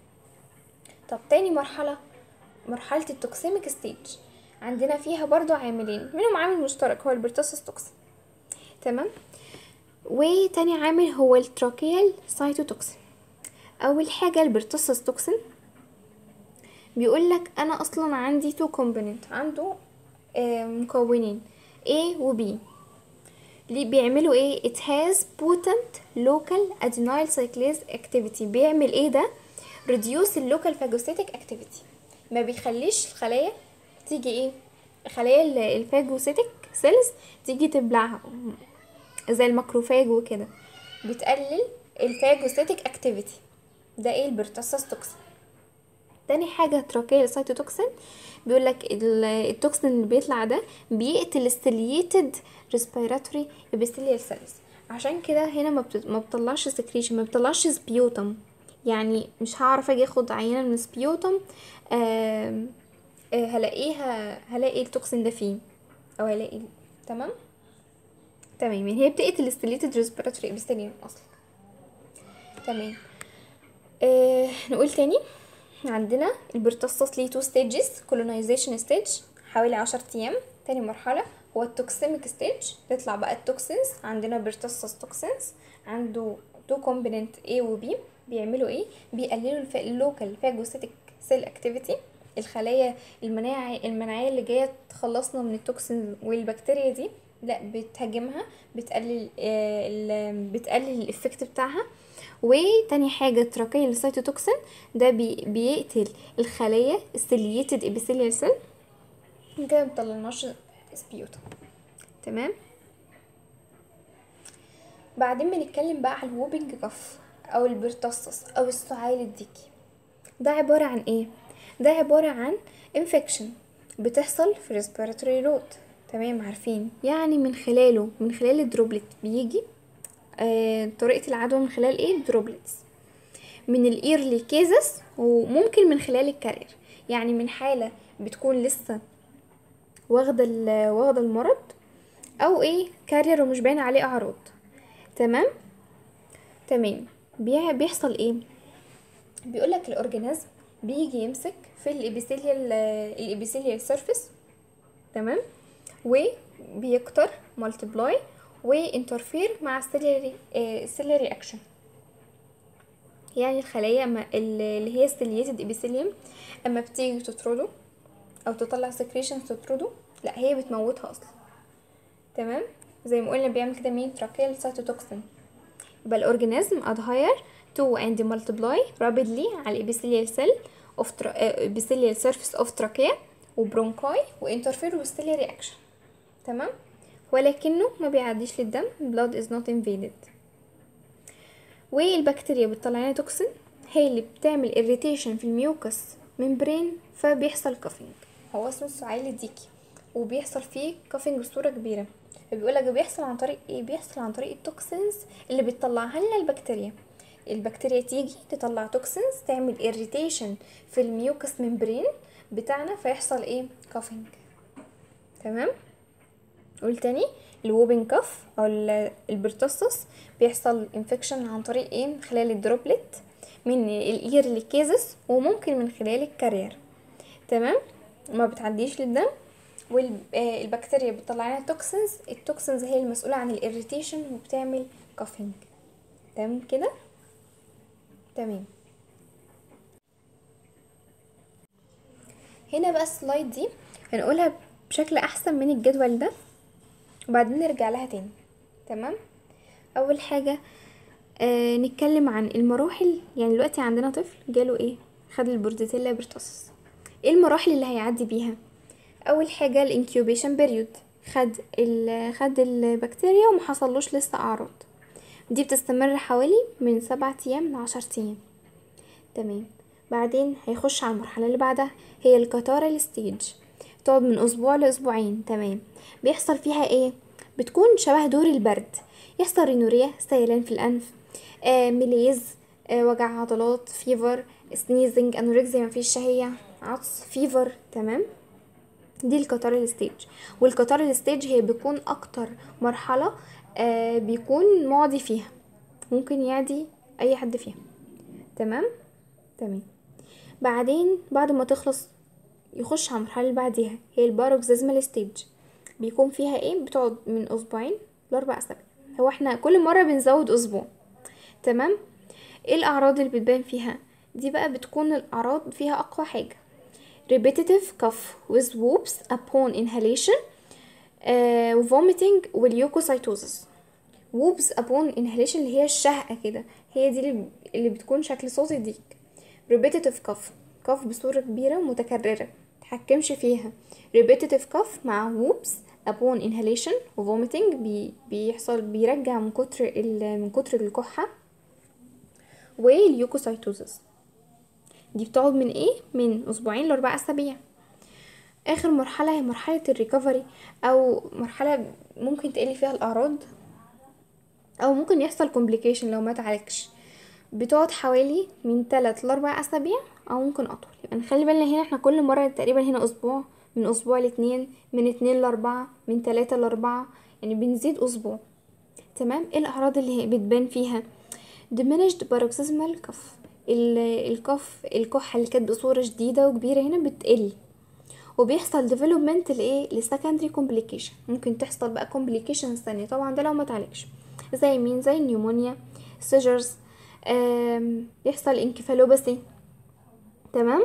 طب تاني مرحلة مرحلة التوكسيميك ستيج عندنا فيها برضو عاملين منهم عامل مشترك هو البرتصص توكسين تمام وتاني عامل هو التراكيال سايتوتوكسين اول حاجة البرتصص توكسين بيقولك انا اصلا عندي تو كومبوننت عنده آه مكونين A و B ليه بيعملوا ايه it has potent local adenyl cyclase activity بيعمل ايه ده reduce اللوكال phagocytic activity ما بيخليش الخلايا تيجي ايه خلايا الفاجوسيتك سيلز تيجي تبلعها زي الماكروفاج وكده بتقلل الفاجوسيتك اكتيفيتي ده ايه البرتصص توكسين تاني حاجة تراكيال سايتوتوكسين بيقولك التوكسين اللي بيطلع ده بيقتل ستيليتد ريسبيراتوري ابيثيليال سيلز عشان كده هنا ما, بت... ما بتطلعش سكريشن ما بتطلعش سبيوتم يعني مش هعرف اجي اخد عينه من سبيوتم آه آه هلاقيها هلاقي التوكسين ده فيه او هلاقي تمام تمام يعني هي بتقتل ستيليتد ريسبيراتوري ابيثيليوم اصلا تمام آه نقول تاني عندنا البرتصص ليه تو ستيجز colonization ستيج حوالي عشر ايام تاني مرحله هو التوكسيميك ستيج تطلع بقى التوكسينز عندنا برتصص توكسينز عنده تو كومبوننت A و B بيعملوا ايه بيقللوا الف... اللوكال فاجوسيتك سيل اكتيفيتي الخلايا المناعة المناعية اللي جاية تخلصنا من التوكسين والبكتيريا دي لا بتهاجمها بتقلل آه ال... بتقلل الافكت بتاعها وتاني حاجة تراكية السيتوتوكسين ده بي... بيقتل الخلايا السيليتد ابيثيليال سيل كده مطلعناش سبيوتا تمام بعدين بنتكلم بقى على الووبنج كف او البرتصص او السعال الديكي ده عبارة عن ايه ده عبارة عن انفكشن بتحصل في respiratory route تمام عارفين يعني من خلاله من خلال الدروبلت بيجي آه طريقة العدوى من خلال ايه دروبلتس من الايرلي كيزس وممكن من خلال الكارير يعني من حالة بتكون لسه واخدة واخدة المرض او ايه كارير ومش باين عليه اعراض تمام تمام بيحصل ايه بيقولك الاورجانيزم بيجي يمسك في الابيثيليال الابيثيليال سيرفيس تمام وبيكتر مالتيبلاي وانترفير مع السيلري السيلري اكشن يعني الخلايا اما اللي هي السيليتد ابيثيليوم اما بتيجي تطرده او تطلع سكريشن تطرده لا هي بتموتها اصلا تمام زي ما قلنا بيعمل كده مين تراكيال سيتوتوكسين يبقى الاورجانيزم adhere to and multiply rapidly على الابيثيليال سيل of epithelial surface of trachea وبرونكاي وانترفير بالسيلي رياكشن تمام ولكنه ما بيعديش للدم blood is not invaded والبكتيريا بتطلع لنا توكسين هي اللي بتعمل irritation في الميوكس ممبرين فبيحصل كافينج هو اسمه السعال الديكي وبيحصل فيه كافينج بصوره كبيره فبيقولك بيحصل عن طريق ايه بيحصل عن طريق التوكسينز اللي بتطلعها لنا البكتيريا البكتيريا تيجي تطلع توكسينز تعمل irritation في الميوكس ممبرين بتاعنا فيحصل ايه كافينج تمام قول تاني الووبين كف او البرتصص بيحصل انفكشن عن طريق ايه من خلال الدروبلت من الاير كيزس وممكن من خلال الكارير تمام ما بتعديش للدم والبكتيريا بتطلع لنا توكسينز التوكسينز هي المسؤولة عن الاريتيشن وبتعمل كافينج تمام كده تمام هنا بقى السلايد دي هنقولها بشكل احسن من الجدول ده وبعدين نرجع لها تاني تمام اول حاجه آه نتكلم عن المراحل يعني دلوقتي عندنا طفل جاله ايه خد البورديتيلا برتصص ايه المراحل اللي هيعدي بيها اول حاجه الانكيوبيشن بيريود خد ال خد البكتيريا وما حصلوش لسه اعراض دي بتستمر حوالي من سبعة ايام لعشر ايام تمام بعدين هيخش على المرحلة اللي بعدها هي الكاتارال ستيج تقعد من اسبوع لاسبوعين تمام بيحصل فيها ايه بتكون شبه دور البرد يحصل رينوريا سيلان في الانف آه ميليز آه وجع عضلات فيفر سنيزنج انوركسيا مفيش شهية عطس فيفر تمام دي الكاتارال ستيج والكاتارال ستيج هي بيكون اكتر مرحلة آه بيكون معدي فيها ممكن يعدي اي حد فيها تمام تمام بعدين بعد ما تخلص يخش على المرحله اللي بعديها هي الباروكسيزمال ستيج بيكون فيها ايه بتقعد من اسبوعين لاربع اسابيع هو احنا كل مره بنزود اسبوع تمام ايه الاعراض اللي بتبان فيها دي بقى بتكون الاعراض فيها اقوى حاجه repetitive cough with whoops upon inhalation uh, vomiting واليوكوسايتوزس whoops upon inhalation اللي هي الشهقة كده هي دي اللي, اللي بتكون شكل صوت الديك repetitive cough cough بصورة كبيرة متكررة متحكمش فيها repetitive cough مع whoops upon inhalation و vomiting بي بيحصل بيرجع من كتر من كتر الكحة واليوكوسايتوزس دي بتقعد من ايه من اسبوعين لاربع اسابيع اخر مرحله هي مرحله الريكفري او مرحله ممكن تقل فيها الاعراض او ممكن يحصل كومبليكيشن لو ما تعالجش بتقعد حوالي من 3 لاربع اسابيع او ممكن اطول يبقى نخلي بالنا هنا احنا كل مره تقريبا هنا اسبوع من اسبوع لاتنين من اتنين لاربعة من تلاتة لاربعة يعني بنزيد اسبوع تمام ايه الاعراض اللي بتبان فيها diminished paroxysmal cough ال- الكف الكحة اللي كانت بصورة شديدة وكبيرة هنا بتقل وبيحصل ديفلوبمنت لايه لسكندري كومبليكيشن ممكن تحصل بقى كومبليكيشنز تانية طبعا ده لو ما اتعالجش زي مين زي النيومونيا سيجرز يحصل انكفالوباثي تمام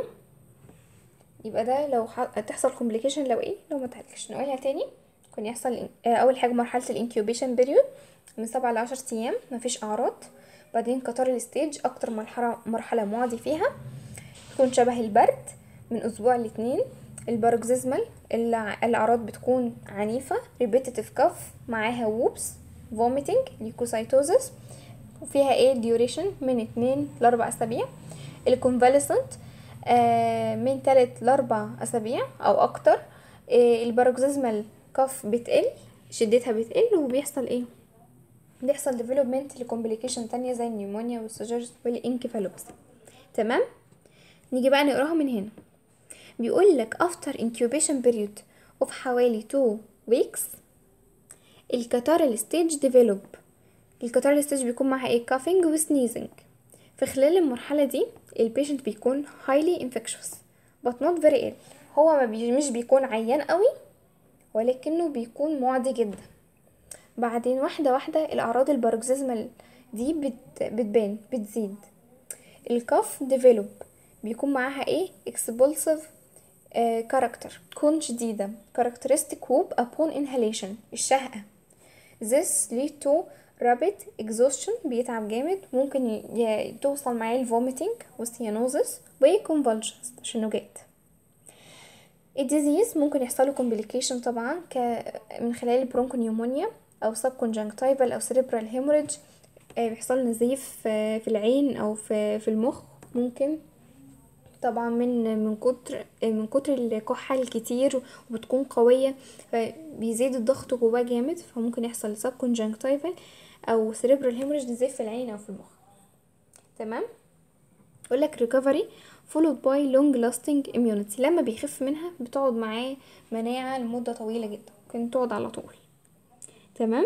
يبقى ده لو ح... تحصل كومبليكيشن لو ايه لو ما اتعالجش نقولها تاني ممكن يحصل آه، اول حاجه مرحله الانكيوبيشن بيريود من سبعة لعشر ايام مفيش اعراض بعدين قطار الستيج اكتر مرحله مرحله معدي فيها تكون شبه البرد من اسبوع لاتنين الباروكسيزمال الع- الاعراض بتكون عنيفه ريبيتيتيف كف معاها ووبس فوميتنج ليكوسايتوزس وفيها ايه ديوريشن من اتنين لاربع اسابيع الكونفاليسنت آه من تلات لاربع اسابيع او اكتر آه الباروكسيزمال كف بتقل شدتها بتقل وبيحصل ايه بيحصل ديفلوبمنت لكومبليكيشن تانية زي النيومونيا والسجرز والانكفالوباثي تمام نيجي بقى نقراها من هنا بيقول لك after incubation period of حوالي 2 weeks الكتارال ستيج ديفلوب الكتارال ستيج بيكون معاها ايه coughing و sneezing في خلال المرحلة دي البيشنت بيكون highly infectious but not very ill هو ما بي مش بيكون عيان قوي ولكنه بيكون معدي جدا بعدين واحدة واحدة الأعراض الباروكسيزمال دي بت بتبان بتزيد الكف ديفلوب بيكون معاها ايه expulsive كاركتر تكون شديدة characteristic whoop upon inhalation الشهقة this lead to rapid exhaustion بيتعب جامد ممكن ي... ي... توصل معاه الفوميتنج والسيانوزس وكونفولجنز تشنجات الديزيز ممكن يحصله complication طبعا ك... من خلال البرونكونيومونيا او subconjunctival او cerebral hemorrhage آه، بيحصل نزيف آه، في العين او في في المخ ممكن طبعا من من كتر من كتر الكحة الكتير وبتكون قوية فبيزيد الضغط جواه جامد فممكن يحصل سب كونجنكتيفال او cerebral hemorrhage نزيف في العين او في المخ تمام يقول لك recovery followed by long lasting immunity لما بيخف منها بتقعد معاه مناعة لمدة طويلة جدا ممكن تقعد على طول تمام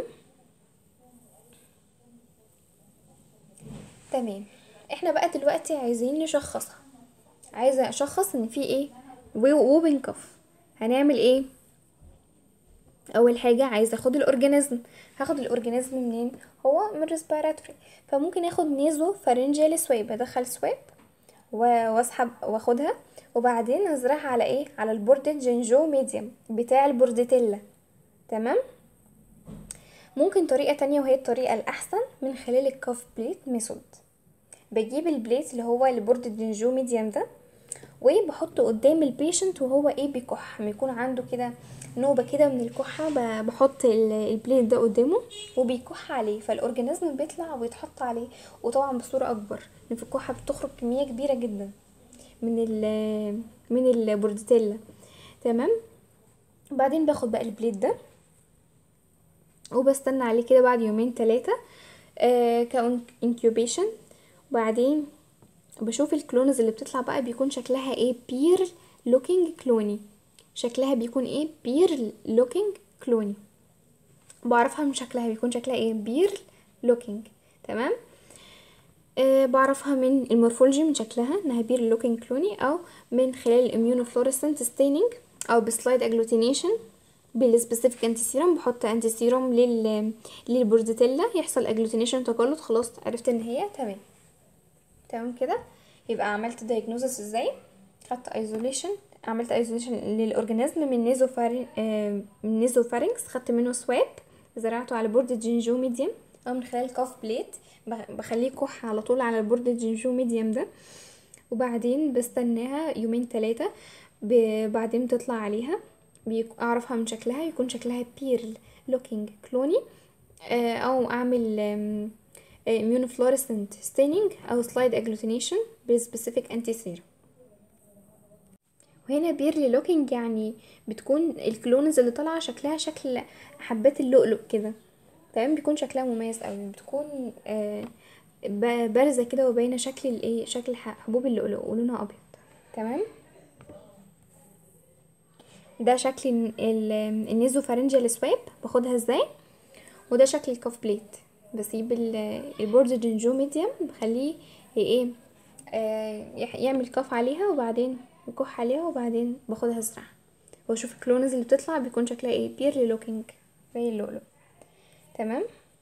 تمام احنا بقى دلوقتي عايزين نشخصها عايزه اشخص ان في ايه ووبن كف هنعمل ايه اول حاجه عايزه اخد الاورجانيزم هاخد الاورجانيزم منين هو من ريسبيراتوري فممكن اخد نيزو فارنجيال سويب ادخل سويب و- واسحب واخدها وبعدين ازرعها على ايه على البورد جينجو ميديوم بتاع البورديتيلا تمام ممكن طريقه تانية وهي الطريقه الاحسن من خلال الكاف بليت ميثود بجيب البليت اللي هو البورد الجنجو ميديم ده وبحطه قدام البيشنت وهو ايه بيكح ما يكون عنده كده نوبة كده من الكحة ب- بحط ال- البليت ده قدامه وبيكح عليه فالاورجانيزم بيطلع ويتحط عليه وطبعا بصورة اكبر لان في الكحة بتخرج كمية كبيرة جدا من ال من البورديتيلا تمام بعدين باخد بقى البليت ده وبستنى عليه كده بعد يومين ثلاثة آه كانكيوبيشن وبعدين بشوف الكلونز اللي بتطلع بقى بيكون شكلها ايه بير لوكينج كلوني شكلها بيكون ايه بير لوكينج كلوني بعرفها من شكلها بيكون شكلها ايه بير لوكينج تمام أه بعرفها من المورفولوجي من شكلها انها بير لوكينج كلوني او من خلال الاميونوفلوريسنت ستيننج او بسلايد اجلوتينيشن بالسبيسيفيك انتي سيروم بحط انتي سيروم لل للبورديتيلا يحصل اجلوتينيشن تجلط خلاص عرفت ان هي تمام تمام كده يبقى عملت دايجنوزس ازاي خدت ايزوليشن عملت ايزوليشن للاورجانيزم من نيزو فارين آه من نيزو فارينكس خدت منه سواب زرعته على بورد الجينجو ميديم او من خلال كاف بليت بخ- بخليه كح على طول على البورد الجينجو ميديم ده وبعدين بستناها يومين ثلاثة بعدين تطلع عليها بيك- اعرفها من شكلها يكون شكلها بيرل لوكينج كلوني آه، او اعمل immunofluorescent staining او slide agglutination بسبيسيفيك انتي سيرم وهنا بيرلي لوكينج يعني بتكون الكلونز اللي طالعه شكلها شكل حبات اللؤلؤ كده تمام بيكون شكلها مميز قوي بتكون آه، ب- بارزه كده وباينه شكل الايه شكل ح- حبوب اللؤلؤ ولونها ابيض تمام ده شكل ال- ال- النيزوفارنجيال سواب باخدها ازاي وده شكل الكاف بليت بسيب ال- البورد جنجو ميديم بخليه ايه آه، يح- يعمل كف عليها وبعدين يكح عليها وبعدين باخدها ازرعها واشوف الكلونز اللي بتطلع بيكون شكلها ايه بيرلي لوكينج زي اللؤلؤ تمام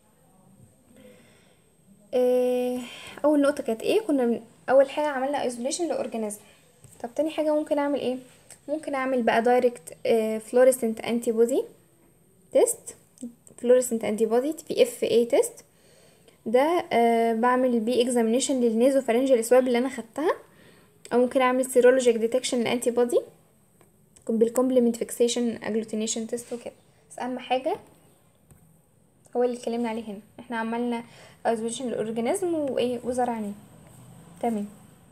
آه، اول نقطه كانت ايه كنا من اول حاجه عملنا ايزوليشن لاورجانيزم طب تاني حاجه ممكن اعمل ايه ممكن اعمل بقى دايركت فلوريسنت انتي بودي تيست فلوريسنت انتي بودي في اف اي تيست ده آه بعمل بيه اكزامينيشن للنيزو فارنجال سواب اللي انا خدتها او ممكن اعمل سيرولوجيك ديتكشن للانتي بودي بالكومبلمنت فيكسيشن اجلوتينيشن تيست وكده بس اهم حاجه هو اللي اتكلمنا عليه هنا احنا عملنا ايزوليشن للاورجانيزم وايه وزرعناه تمام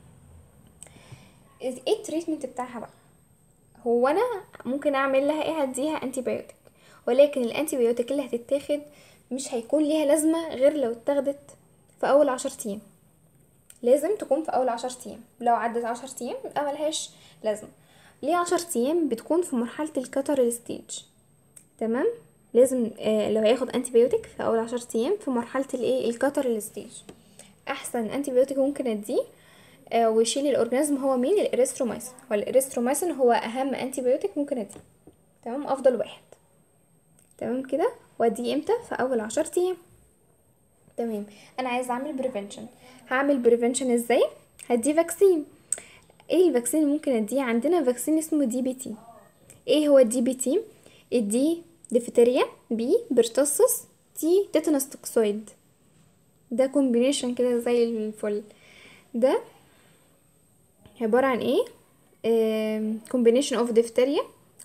ايه التريتمنت بتاعها بقى هو انا ممكن اعمل لها ايه هديها انتي بايوتيك ولكن الانتي بايوتيك اللي هتتاخد مش هيكون ليها لازمه غير لو اتاخدت في اول عشر ايام لازم تكون في اول عشر ايام لو عدت عشر ايام يبقى ملهاش لازمه ليه عشر ايام بتكون في مرحله الكتر ستيج تمام لازم آه لو هياخد انتي بايوتيك في اول عشر ايام في مرحله الايه الكتر ستيج احسن انتي بايوتيك ممكن اديه آه ويشيل الاورجانيزم هو مين الاريثرومايسين والاريثرومايسين هو اهم انتي بايوتيك ممكن اديه تمام افضل واحد تمام كده واديه امتى في اول عشر ايام تمام انا عايزه اعمل بريفنشن هعمل بريفنشن ازاي هديه فاكسين ايه الفاكسين اللي ممكن اديه عندنا فاكسين اسمه دي بي تي ايه هو الدي بي تي الدي ديفتريا بي برتصص تي تيتانوس توكسويد ده كومبينيشن كده زي الفل ده عبارة عن ايه كومبينيشن اوف ديفتريا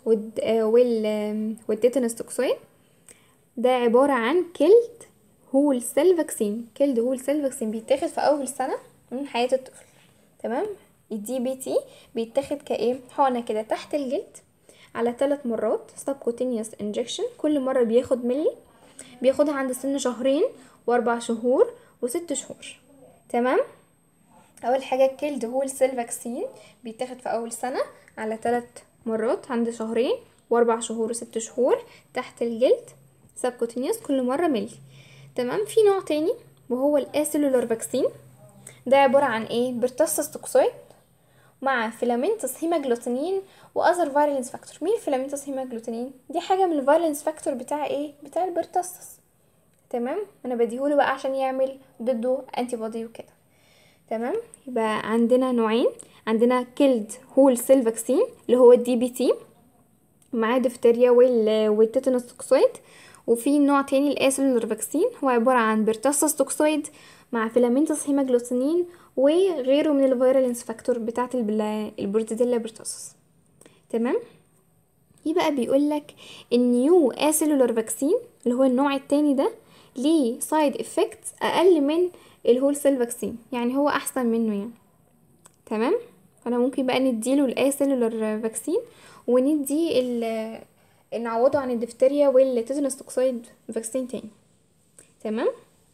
وال والتيتانوس توكسويد ده عبارة عن كيلد هول سيل فاكسين كيلد هول سيل فاكسين بيتاخد في اول سنة من حياة الطفل تمام الدي بي تي بيتاخد كايه حقنة كده تحت الجلد على ثلاث مرات subcutaneous injection كل مرة بياخد ملي بياخدها عند سن شهرين واربع شهور وست شهور تمام اول حاجة كيلد هول سيل فاكسين بيتاخد في اول سنة على ثلاث مرات عند شهرين واربع شهور وست شهور تحت الجلد subcutaneous كل مرة ملي تمام في نوع تاني وهو الاسيلولار فاكسين ده عبارة عن ايه برتصص توكسويد مع فيلامنتس هيماجلوتينين واذر فايرلنس فاكتور مين الفيلامنتس هيماجلوتينين دي حاجه من الفايرلنس فاكتور بتاع ايه بتاع البرتصص تمام انا بديهوله بقى عشان يعمل ضده انتي بودي وكده تمام يبقى عندنا نوعين عندنا كيلد هول سيل فاكسين اللي هو الدي بي تي معاه دفتريا وال والتيتانوس توكسويد وفي نوع تاني الاسيلولر فاكسين هو عبارة عن برتصص توكسويد مع فيلامنتس هيماجلوتينين وغيره من الفيرالنس فاكتور بتاعة البروتيديلا برتصص تمام يبقى بيقول لك النيو اسيلولر فاكسين اللي هو النوع التاني ده ليه سايد افكتس اقل من الهول سيل فاكسين يعني هو احسن منه يعني تمام فانا ممكن بقى نديله الاسيلولر فاكسين وندي ال نعوضه عن الدفتريا والتيتانوس توكسويد فاكسين تاني تمام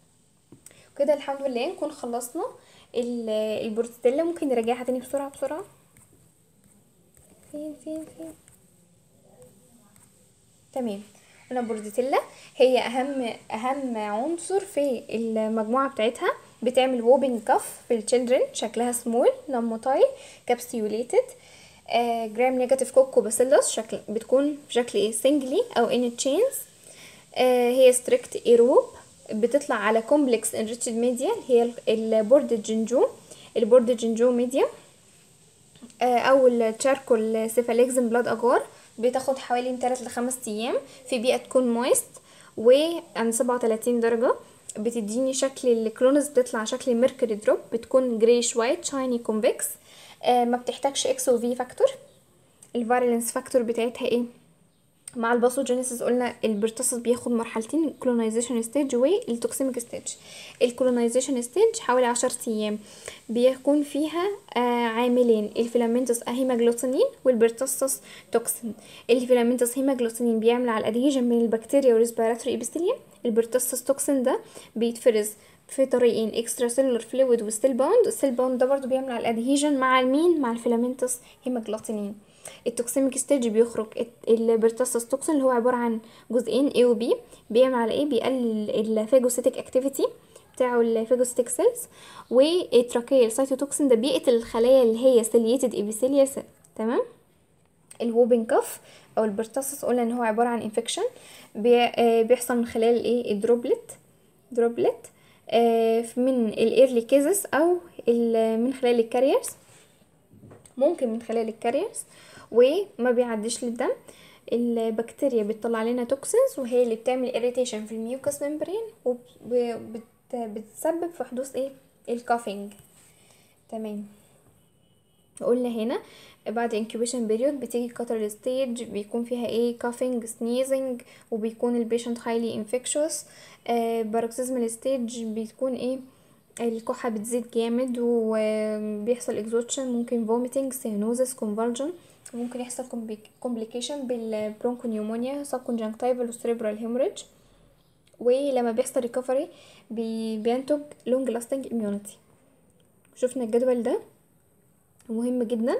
كده الحمد لله نكون خلصنا البورتيلا ممكن نراجعها تاني بسرعه بسرعه فين فين فين تمام قلنا بورديتيلا هي اهم اهم عنصر في المجموعه بتاعتها بتعمل ووبنج كف في التشيلدرن شكلها سمول نموتاي كابسيوليتد جرام نيجاتيف كوكو باسيلوس شكل بتكون في شكل ايه سنجلي او ان تشينز هي ستريكت ايروب بتطلع على كومبلكس انريتشد ميديا هي البورد الجنجو البورد الجنجو ميديا او التشاركول سيفاليكزم بلاد اجار بتاخد حوالي من 3 ل 5 ايام في بيئه تكون مويست وعند 37 درجه بتديني شكل الكلونز بتطلع شكل ميركوري دروب بتكون جريش وايت شايني كونفكس ما بتحتاجش اكس او في فاكتور الفاريلنس فاكتور بتاعتها ايه مع الباثوجينيسيس قلنا البرتصص بياخد مرحلتين الكولونايزيشن ستيج والتوكسيميك ستيج الكولونايزيشن ستيج حوالي عشر ايام بيكون فيها آه عاملين الفيلامنتوس هيماجلوتينين والبرتصص توكسين الفيلامنتوس هيماجلوتينين بيعمل على الادهيجن بين البكتيريا والريسبيراتوري ابيثيليوم البرتصص توكسين ده بيتفرز في طريقين اكسترا سيلولر فلويد والسيل باوند السيل باوند ده برضو بيعمل على الادهيجن مع المين مع الفيلامنتوس هيماجلوتينين التوكسيميك ستيج بيخرج البرتصص توكسين اللي هو عباره عن جزئين A و B بيعمل على ايه بيقلل الفاجوسيتك اكتيفيتي بتاعه الفاجوستيك سيلز والتراكيال سايتوتوكسين ده بيقتل الخلايا اللي هي سيليتد ابيثيليال سيل تمام الووبين كف او البرتصص قلنا ان هو عباره عن انفكشن بيحصل من خلال الايه الدروبلت دروبلت من الايرلي كيزس او من خلال الكاريرز ممكن من خلال الكاريرز وما بيعديش للدم البكتيريا بتطلع لنا توكسينز وهي اللي بتعمل اريتيشن في الميوكس ممبرين وبتسبب في حدوث ايه الكافينج تمام قلنا هنا بعد انكيوبيشن بيريود بتيجي كاتر ستيج بيكون فيها ايه كافينج سنيزنج وبيكون البيشنت هايلي انفكشوس باروكسيزمال ستيج بتكون ايه الكحة بتزيد جامد وبيحصل اكزوتشن ممكن فوميتنج سيانوزس كونفالجن ممكن يحصل كومبليكيشن بالبرونكونيومونيا سب كونجنكتيفال وسريبرال هيموريدج ولما بيحصل ريكفري بي بينتج لونج لاستنج اميونيتي شفنا الجدول ده مهم جدا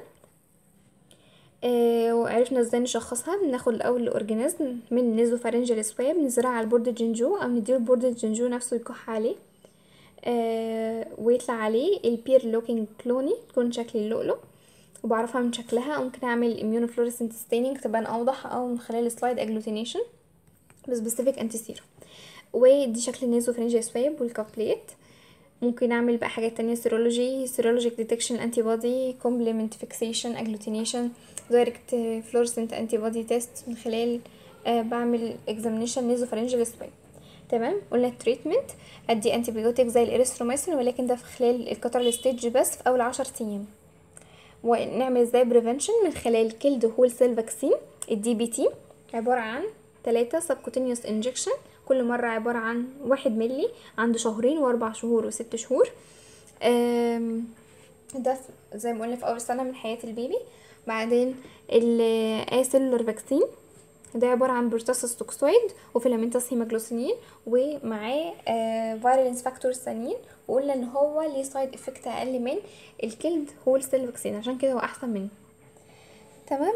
آه وعرفنا ازاي نشخصها بناخد الاول الاورجانيزم من نيزوفارنجال سواب نزرعه على البورد الجنجو او نديله البورد الجنجو نفسه يكح عليه آه ويطلع عليه البير لوكينج كلوني تكون شكل اللؤلؤ وبعرفها من شكلها ممكن اعمل اميونو فلوريسنت ستيننج تبان اوضح او من خلال سلايد اجلوتينيشن بسبيسيفيك انتي سيرم ودي شكل النيزوفارنجال سواب والكاب بليت ممكن اعمل بقى حاجات تانية سيرولوجي سيرولوجيك ديتكشن انتي بودي كومبلمنت فيكسيشن اجلوتينيشن دايركت فلورسنت انتي بودي تيست من خلال آه بعمل اكزامينيشن نيزوفارنجال سباي تمام قلنا التريتمنت ادي انتي بيوتيك زي الاريثروميسين ولكن ده في خلال الكترال ستيج بس في اول عشر ايام ونعمل ازاي بريفنشن من خلال كيلد هول سيل فاكسين الدي بي تي عباره عن 3 سبكوتينيوس انجكشن كل مرة عبارة عن واحد ملي عنده شهرين واربع شهور وست شهور ده زي ما قلنا في اول سنة من حياة البيبي بعدين الاسيلولر فاكسين ده عبارة عن بروتاسس توكسويد وفيلامنتس هيماجلوسينين ومعاه فيرالنس فاكتورز ثانيين وقلنا ان هو ليه سايد افكت اقل من الكيلد هول سيل فاكسين عشان كده هو احسن منه تمام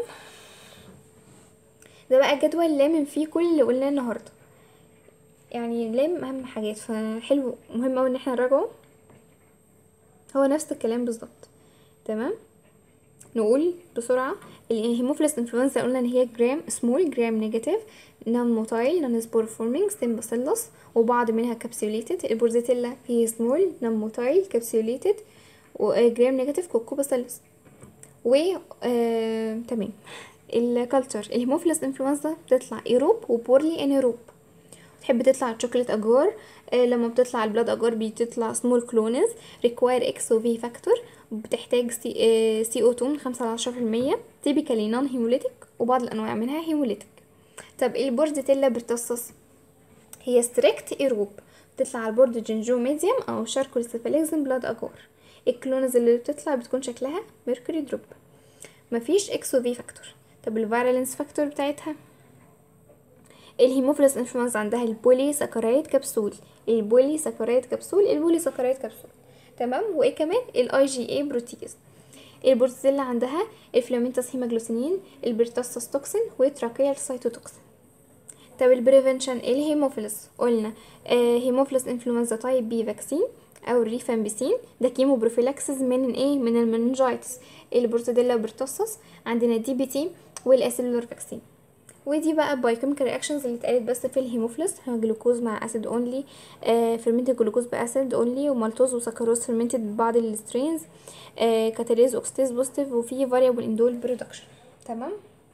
ده بقى الجدول اللي لامم فيه كل اللي قلناه النهارده يعني لام اهم حاجات فحلو مهم اوي ان احنا نراجعه هو نفس الكلام بالظبط تمام نقول بسرعة الهيموفيلس انفلونزا قلنا ان هي جرام سمول جرام نيجاتيف نون موتايل نون سبور فورمينج ستيم باسيلس وبعض منها كابسوليتد البورزيتيلا هي سمول نون موتايل كابسوليتد وجرام نيجاتيف كوكو باسيلس و آه... تمام الكالتشر الهيموفيلس انفلونزا بتطلع ايروب وبورلي انيروب تحب تطلع الشوكليت اجار آه لما بتطلع البلاد اجار بتطلع سمول كلونز ريكواير اكس وفي فاكتور بتحتاج سي, آه سي او 2 من 5 ل 10% تيبيكالي نون هيموليتيك وبعض الانواع منها هيموليتيك طب البوردتيلا برتصص هي ستريكت ايروب بتطلع على البورد جنجو ميديوم او شاركول سيفاليكزم بلاد اجار الكلونز اللي بتطلع بتكون شكلها ميركوري دروب مفيش اكس وفي فاكتور طب الفيرالنس فاكتور بتاعتها الهيموفيلس انفلونزا عندها البولي ساكرايد كبسول البولي ساكرايد كبسول البولي ساكرايد كبسول تمام وايه كمان الاي جي اي بروتيز البورتزيلا عندها الفلامينتاس هيماجلوسينين البرتصص توكسين وتراكيال سايتوتوكسين طب البريفنشن الهيموفيلس قلنا آه هيموفيلس انفلونزا تايب بي فاكسين او الريفامبيسين ده كيمو بروفيلاكسس من ايه من المننجايتس البورتديلا برتصص عندنا دي بي تي والاسيلولر فاكسين ودي بقى بايوكيميكال رياكشنز اللي اتقالت بس في الهيموفلس جلوكوز مع اسيد اونلي فيرمنتد جلوكوز باسيد اونلي ومالتوز وسكروز فيرمنتد ببعض السترينز آه كاتاليز اوكسيتيز بوزيتيف وفي فاريبل اندول برودكشن تمام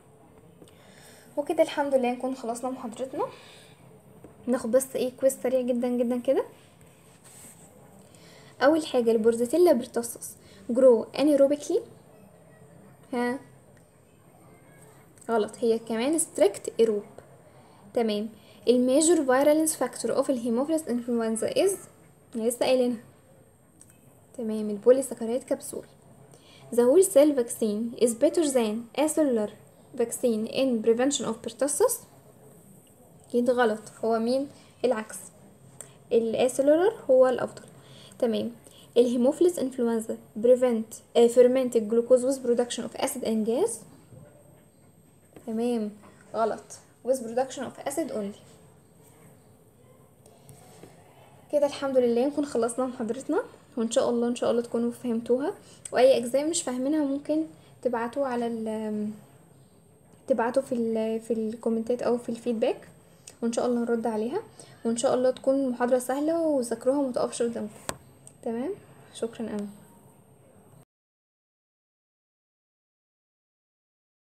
وكده الحمد لله نكون خلصنا محاضرتنا ناخد بس ايه كويس سريع جدا جدا كده اول حاجه البورزيتيلا برتصص جرو انيروبيكلي ها غلط هي كمان ستريكت ايروب تمام الميجور فيرالنس فاكتور اوف الهيموفيلس انفلونزا از لسه قايلينها تمام البوليساكرايد كبسول The whole cell vaccine is better than acellular vaccine in prevention of pertussis أكيد غلط هو مين العكس الاسيلولر هو الأفضل تمام الهيموفيلس انفلونزا prevent uh, fermented glucose with production of acid and gas تمام غلط with production of acid only كده الحمد لله نكون خلصنا محاضرتنا وان شاء الله ان شاء الله تكونوا فهمتوها واي اجزاء مش فاهمينها ممكن تبعتوه على ال تبعتوا في ال في الكومنتات او في الفيدباك وان شاء الله نرد عليها وان شاء الله تكون محاضرة سهلة وذاكروها ومتقفش قدامكم تمام شكرا قوي